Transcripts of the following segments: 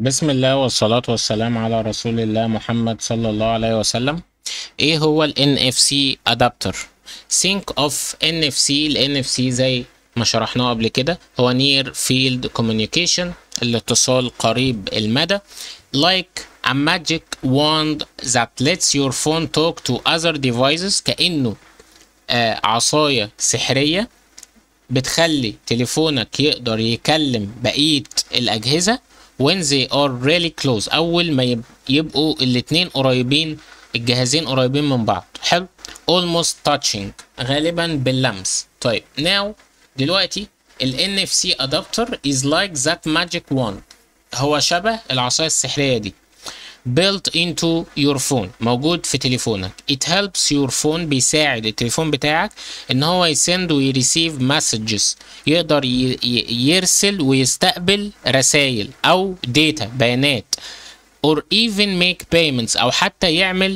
بسم الله والصلاة والسلام على رسول الله محمد صلى الله عليه وسلم ايه هو ال NFC adapter think of NFC ال NFC زي ما شرحناه قبل كده هو near field communication الاتصال قريب المدى like a magic wand that lets your phone talk to other devices كأنه آه عصاية سحرية بتخلي تليفونك يقدر يكلم بقية الأجهزة when they are really close أول ما يب- يبقوا الاتنين قريبين الجهازين قريبين من بعض حلو almost touching غالبا باللمس طيب now دلوقتي ال NFC adapter is like that magic wand هو شبه العصاية السحرية دي built into your phone موجود في تليفونك it helps your phone بيساعد التليفون بتاعك ان هو يسند ويريسيف messages يقدر ي- ي- يرسل ويستقبل رسائل او data بيانات or even make payments او حتى يعمل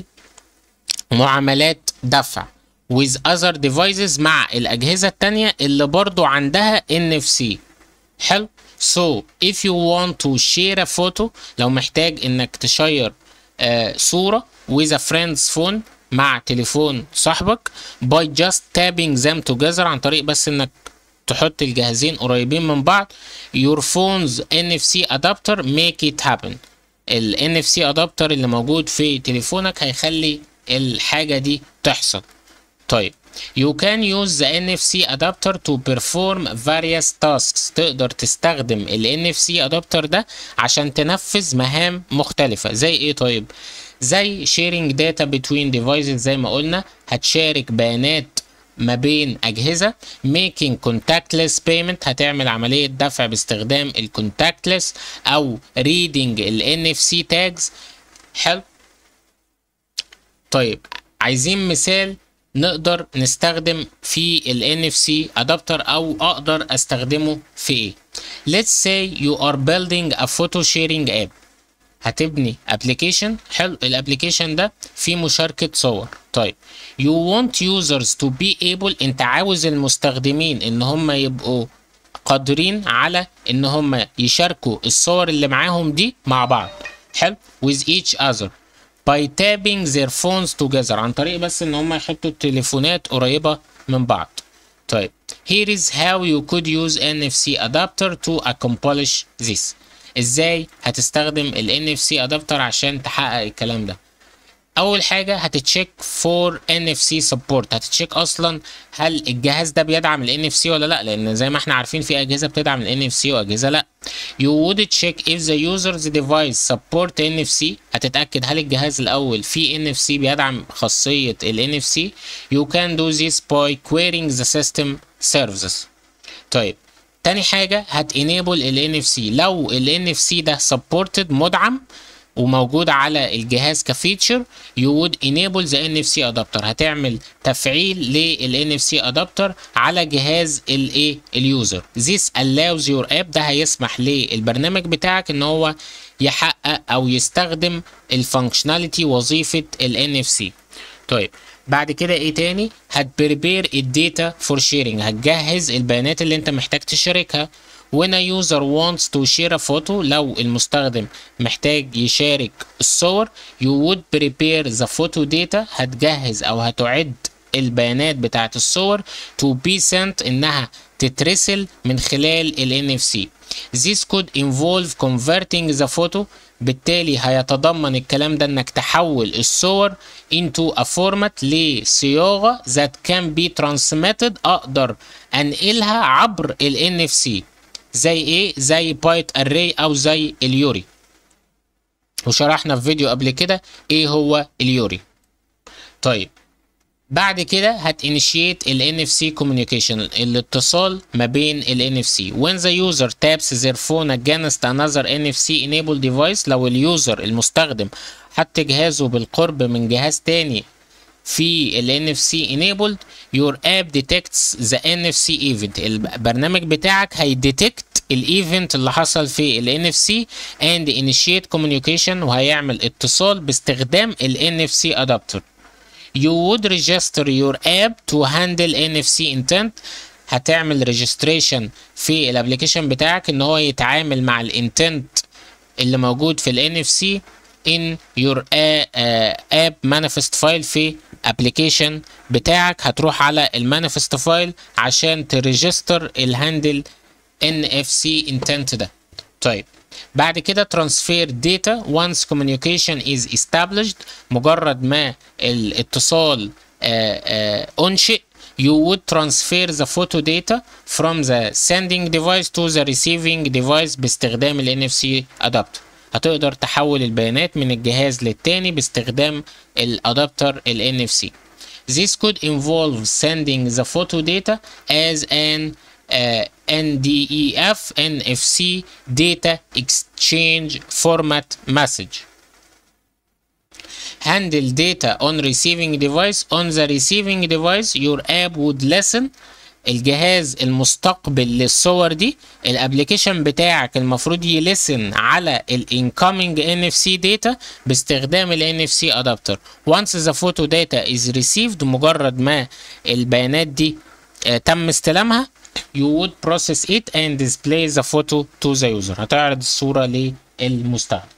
معاملات دفع with other devices مع الأجهزة التانية اللي برضو عندها NFC حلو so if you want to share a photo لو محتاج انك تشير آه صورة with a friend's phone مع تليفون صاحبك by just tapping them together عن طريق بس انك تحط الجهازين قريبين من بعض your phone's NFC adapter make it happen ال NFC adapter اللي موجود في تليفونك هيخلي الحاجة دي تحصل طيب you can use the NFC adapter to perform various tasks تقدر تستخدم ال NFC adapter ده عشان تنفذ مهام مختلفة زي ايه طيب زي sharing data between devices زي ما قلنا هتشارك بيانات ما بين أجهزة making contactless payment هتعمل عملية دفع باستخدام ال contactless أو reading ال NFC tags حلو طيب عايزين مثال نقدر نستخدم في ال NFC adapter أو أقدر أستخدمه في إيه Let's say you are building a photo sharing app هتبني ابلكيشن حلو الابلكيشن ده فيه مشاركة صور طيب you want users to be able انت عاوز المستخدمين ان هم يبقوا قادرين على ان هم يشاركوا الصور اللي معاهم دي مع بعض حلو with each other by tapping their phones together عن طريق بس ان هم يحطوا التليفونات قريبة من بعض طيب here is how you could use NFC adapter to accomplish this ازاي هتستخدم ال NFC adapter عشان تحقق الكلام ده اول حاجه هتتشيك فور NFC support هتتشيك اصلا هل الجهاز ده بيدعم ال NFC ولا لا لان زي ما احنا عارفين في اجهزه بتدعم ال NFC واجهزه لا you would check if the user's device support NFC هتتاكد هل الجهاز الاول فيه NFC بيدعم خاصيه ال NFC you can do this by querying the system services طيب تاني حاجة هت enable ال NFC لو ال NFC ده supported مدعم وموجود على الجهاز كفيتشر you would enable the NFC adapter هتعمل تفعيل لل NFC adapter على جهاز الايه اليوزر this allows your app ده هيسمح للبرنامج بتاعك ان هو يحقق او يستخدم الفانكشناليتي وظيفة ال NFC طيب بعد كده ايه تاني هتبريبير الداتا فور شيرنج هتجهز البيانات اللي انت محتاج تشاركها when a user wants to share a photo لو المستخدم محتاج يشارك الصور you would prepare the photo data هتجهز او هتعد البيانات بتاعت الصور to be sent انها تترسل من خلال ال NFC this could involve converting the photo بالتالي هيتضمن الكلام ده انك تحول الصور into a format لصياغة that can be transmitted اقدر انقلها عبر ال NFC زي ايه زي بايت اري او زي اليوري وشرحنا في فيديو قبل كده ايه هو اليوري طيب بعد كده هت initiate ال NFC communication الاتصال ما بين ال NFC when the user taps their phone against another NFC enabled device لو اليوزر المستخدم حط جهازه بالقرب من جهاز تاني في ال NFC enabled your app detects the NFC event البرنامج بتاعك هيديتكت الايفنت اللي حصل في ال NFC and initiate communication وهيعمل اتصال باستخدام ال NFC adapter you would register your app to handle NFC intent هتعمل registration في الابليكيشن بتاعك ان هو يتعامل مع الانتنت اللي موجود في ال NFC in your app manifest file في application بتاعك هتروح على المانيفست فايل عشان تريجستر الهاندل NFC intent ده طيب بعد كده transfer data once communication is established مجرد ما الاتصال آه آه انشئ you would transfer the photo data from the sending device to the receiving device باستخدام ال NFC adapter هتقدر تحول البيانات من الجهاز للتاني باستخدام الادابتر ال NFC This could involve sending the photo data as an uh, NDEF NFC data exchange format message. Handle data on receiving device. On the receiving device, your app would listen الجهاز المستقبل للصور دي الابلكيشن بتاعك المفروض يلسن على الانكoming NFC data باستخدام ال NFC adapter once the photo data is received مجرد ما البيانات دي آه تم استلامها you would process it and display the photo to the user هتعرض الصورة للمستخدم